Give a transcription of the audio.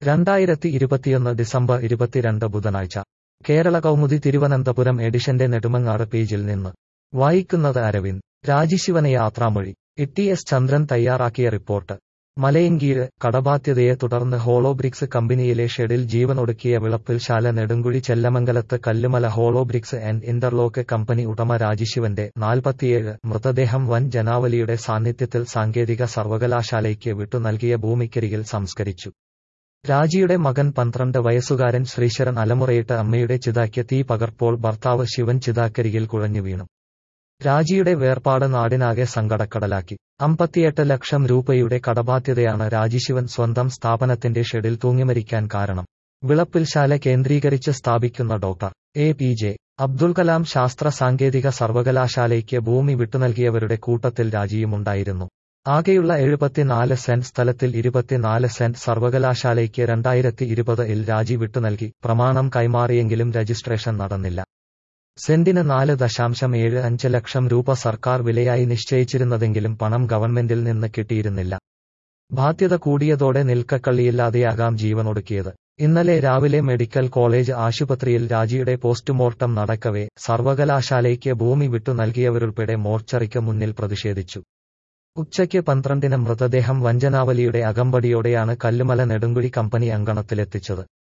രണ്ടായിരത്തി ഇരുപത്തിയൊന്ന് ഡിസംബർ ഇരുപത്തിരണ്ട് ബുധനാഴ്ച കേരള കൗമുദി തിരുവനന്തപുരം എഡിഷന്റെ നെടുമങ്ങാട് പേജിൽ നിന്ന് വായിക്കുന്നത് അരവിന്ദ് രാജിശിവന യാത്രാമൊഴി ഇ എസ് ചന്ദ്രൻ തയ്യാറാക്കിയ റിപ്പോർട്ട് മലയങ്കീഴ് കടബാധ്യതയെ തുടർന്ന് ഹോളോബ്രിക്സ് കമ്പനിയിലെ ഷെഡിൽ ജീവനൊടുക്കിയ വിളപ്പിൽശാല നെടുങ്കുഴി ചെല്ലമംഗലത്ത് കല്ലുമല ഹോളോബ്രിക്സ് ആൻഡ് ഇന്റർലോക്ക് കമ്പനി ഉടമ രാജിശിവന്റെ നാൽപ്പത്തിയേഴ് മൃതദേഹം വൻ ജനാവലിയുടെ സാന്നിധ്യത്തിൽ സാങ്കേതിക സർവകലാശാലയ്ക്ക് വിട്ടുനൽകിയ ഭൂമിക്കരികിൽ സംസ്കരിച്ചു രാജിയുടെ മകൻ പന്ത്രണ്ട് വയസ്സുകാരൻ ശ്രീശരൻ അലമുറയിട്ട് അമ്മയുടെ ചിതായ്ക്ക് തീ പകർപ്പോൾ ഭർത്താവ് ശിവൻ ചിതാക്കരികിൽ കുഴഞ്ഞു വീണു രാജിയുടെ വേർപാട് നാടിനാകെ സങ്കടക്കടലാക്കി അമ്പത്തിയെട്ട് ലക്ഷം രൂപയുടെ കടബാധ്യതയാണ് രാജിശിവൻ സ്വന്തം സ്ഥാപനത്തിന്റെ ഷെഡിൽ തൂങ്ങിമരിക്കാൻ കാരണം വിളപ്പിൽശാല കേന്ദ്രീകരിച്ച് സ്ഥാപിക്കുന്ന doctor A P J Abdul Kalam ശാസ്ത്ര സാങ്കേതിക സർവകലാശാലയ്ക്ക് ഭൂമി വിട്ടുനൽകിയവരുടെ കൂട്ടത്തിൽ രാജിയുമുണ്ടായിരുന്നു ആകെയുള്ള എഴുപത്തിനാല് സെന്റ് സ്ഥലത്തിൽ ഇരുപത്തിനാല് സെന്റ് സർവകലാശാലയ്ക്ക് രണ്ടായിരത്തി ഇരുപത് ഇൽ രാജി വിട്ടുനൽകി പ്രമാണം കൈമാറിയെങ്കിലും രജിസ്ട്രേഷൻ നടന്നില്ല സെന്റിന് നാല് ദശാംശം ഏഴ് അഞ്ച് ലക്ഷം രൂപ സർക്കാർ വിലയായി നിശ്ചയിച്ചിരുന്നതെങ്കിലും പണം ഗവൺമെന്റിൽ നിന്ന് കിട്ടിയിരുന്നില്ല ബാധ്യത കൂടിയതോടെ നിൽക്കക്കള്ളിയില്ലാതെയാകാം ജീവനൊടുക്കിയത് ഇന്നലെ രാവിലെ മെഡിക്കൽ കോളേജ് ആശുപത്രിയിൽ രാജിയുടെ പോസ്റ്റ്മോർട്ടം നടക്കവേ സർവകലാശാലയ്ക്ക് ഭൂമി വിട്ടു നൽകിയവരുൾപ്പെടെ മോർച്ചറിക്ക് മുന്നിൽ പ്രതിഷേധിച്ചു ഉച്ചയ്ക്ക് പന്ത്രണ്ടിന് മൃതദേഹം വഞ്ചനാവലിയുടെ അകമ്പടിയോടെയാണ് കല്ലുമല നെടുങ്കുഴി കമ്പനി അങ്കണത്തിലെത്തിച്ചത്